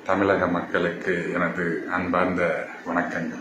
தமிழக மக்களுக்கு எனது அன்பார்ந்த வணக்கங்கள்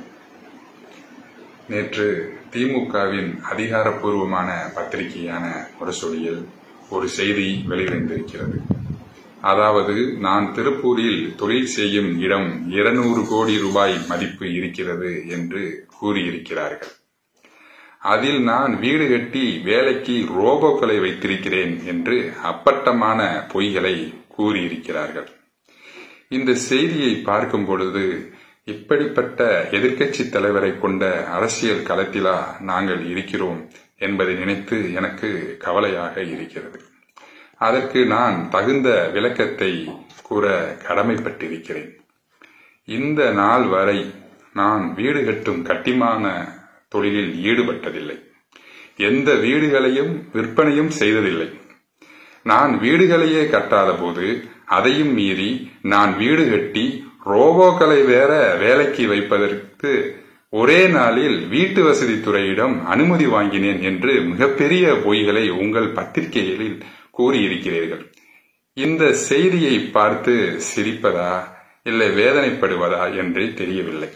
நேற்று திமுகவின் அதிகாரப்பூர்வமான பத்திரிகையான முரசொலியில் ஒரு செய்தி வெளிவந்திருக்கிறது அதாவது நான் திருப்பூரில் தொழில் செய்யும் இடம் இருநூறு கோடி ரூபாய் மதிப்பு இருக்கிறது என்று கூறியிருக்கிறார்கள் அதில் நான் வீடு கட்டி வேலைக்கு ரோபோக்களை வைத்திருக்கிறேன் என்று அப்பட்டமான பொய்களை கூறியிருக்கிறார்கள் இந்த செய்தியை பார்க்கும் பொழுது இப்படிப்பட்ட எதிர்க்கட்சி தலைவரை கொண்ட அரசியல் களத்திலா நாங்கள் இருக்கிறோம் என்பதை நினைத்து எனக்கு கவலையாக இருக்கிறது அதற்கு நான் தகுந்த விளக்கத்தை கூற கடமைப்பட்டிருக்கிறேன் இந்த நாள் வரை நான் வீடு கட்டும் கட்டிமான தொழிலில் ஈடுபட்டதில்லை எந்த வீடுகளையும் விற்பனையும் செய்ததில்லை நான் வீடுகளையே கட்டாத போது அதையும் மீறி நான் வீடு கட்டி ரோபோக்களை வேற வேலைக்கு வைப்பதற்கு ஒரே நாளில் வீட்டு வசதி துறையிடம் அனுமதி வாங்கினேன் என்று மிகப்பெரிய பொய்களை உங்கள் பத்திரிகைகளில் கூறியிருக்கிறீர்கள் இந்த செய்தியை பார்த்து சிரிப்பதா இல்லை வேதனைப்படுவதா என்றே தெரியவில்லை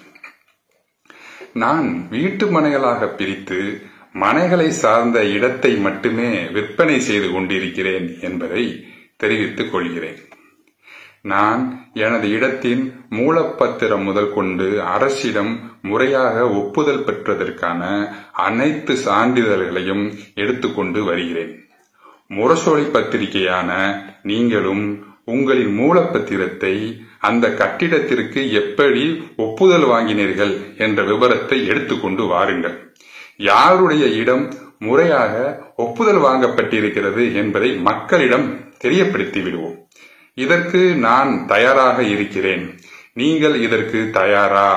நான் வீட்டு மனைகளாக பிரித்து மனைகளை சார்ந்த இடத்தை மட்டுமே விற்பனை செய்து கொண்டிருக்கிறேன் என்பதை தெரிவித்துக் கொள்கிறேன் நான் எனது இடத்தின் மூலப்பத்திரம் முதல் கொண்டு அரசிடம் முறையாக ஒப்புதல் பெற்றதற்கான அனைத்து சான்றிதழ்களையும் எடுத்துக்கொண்டு வருகிறேன் முரசொலி பத்திரிகையான நீங்களும் உங்களின் மூலப்பத்திரத்தை அந்த கட்டிடத்திற்கு எப்படி ஒப்புதல் வாங்கினீர்கள் என்ற விவரத்தை எடுத்துக்கொண்டு வாருங்கள் யாருடைய இடம் முறையாக ஒப்புதல் வாங்கப்பட்டிருக்கிறது என்பதை மக்களிடம் தெரியப்படுத்தி விடுவோம் இதற்கு நான் தயாராக இருக்கிறேன் நீங்கள் இதற்கு தயாரா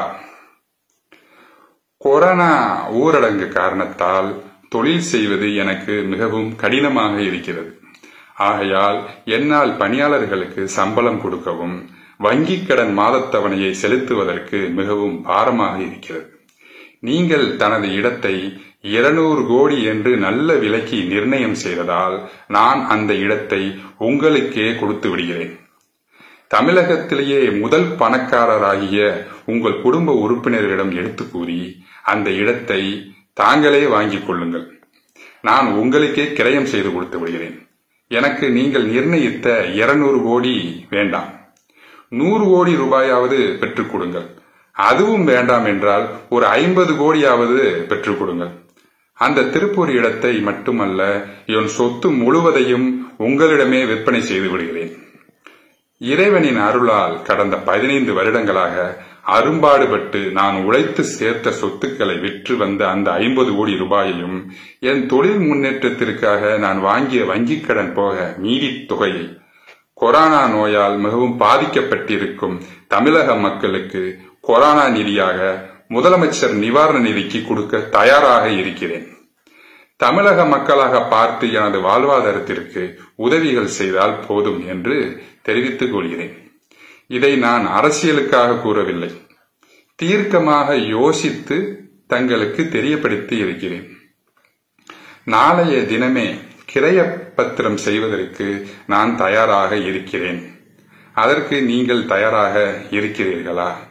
கொரோனா ஊரடங்கு காரணத்தால் தொழில் செய்வது எனக்கு மிகவும் கடினமாக இருக்கிறது ஆகையால் என்னால் பணியாளர்களுக்கு சம்பளம் கொடுக்கவும் வங்கி கடன் மாதத்தவணையை செலுத்துவதற்கு மிகவும் பாரமாக இருக்கிறது நீங்கள் தனது இடத்தை இருநூறு கோடி என்று நல்ல விலைக்கு நிர்ணயம் செய்ததால் நான் அந்த இடத்தை உங்களுக்கே கொடுத்து விடுகிறேன் தமிழகத்திலேயே முதல் பணக்காரராகிய உங்கள் குடும்ப உறுப்பினர்களிடம் எடுத்து கூறி அந்த இடத்தை தாங்களே வாங்கிக் கொள்ளுங்கள் நான் உங்களுக்கே கிரயம் செய்து கொடுத்து விடுகிறேன் எனக்கு நீங்கள் நிர்ணயித்த இருநூறு கோடி வேண்டாம் நூறு கோடி ரூபாயாவது பெற்றுக் கொடுங்கள் அதுவும் வேண்டாம் என்றால் ஒரு ஐம்பது கோடியாவது பெற்றுக் கொடுங்கள் அந்த திருப்பூர் இடத்தை மட்டுமல்ல என் சொத்து முழுவதையும் உங்களிடமே விற்பனை செய்து விடுகிறேன் இறைவனின் அருளால் கடந்த பதினைந்து வருடங்களாக அரும்பாடுபட்டு நான் உழைத்து சேர்த்த சொத்துக்களை விற்று வந்த அந்த ஐம்பது கோடி ரூபாயையும் என் தொழில் முன்னேற்றத்திற்காக நான் வாங்கிய வங்கிக் கடன் போக மீதி தொகையை கொரோனா நோயால் மிகவும் பாதிக்கப்பட்டிருக்கும் தமிழக மக்களுக்கு கொரோனா நிதியாக முதலமைச்சர் நிவாரண நிதிக்கு கொடுக்க தயாராக இருக்கிறேன் தமிழக மக்களாக பார்த்து எனது வாழ்வாதாரத்திற்கு உதவிகள் செய்தால் போதும் என்று தெரிவித்துக் கொள்கிறேன் இதை நான் அரசியலுக்காக கூறவில்லை தீர்க்கமாக யோசித்து தங்களுக்கு தெரியப்படுத்தி இருக்கிறேன் நாளைய தினமே கிரைய பத்திரம் செய்வதற்கு நான் தயாராக இருக்கிறேன் அதற்கு நீங்கள் தயாராக இருக்கிறீர்களா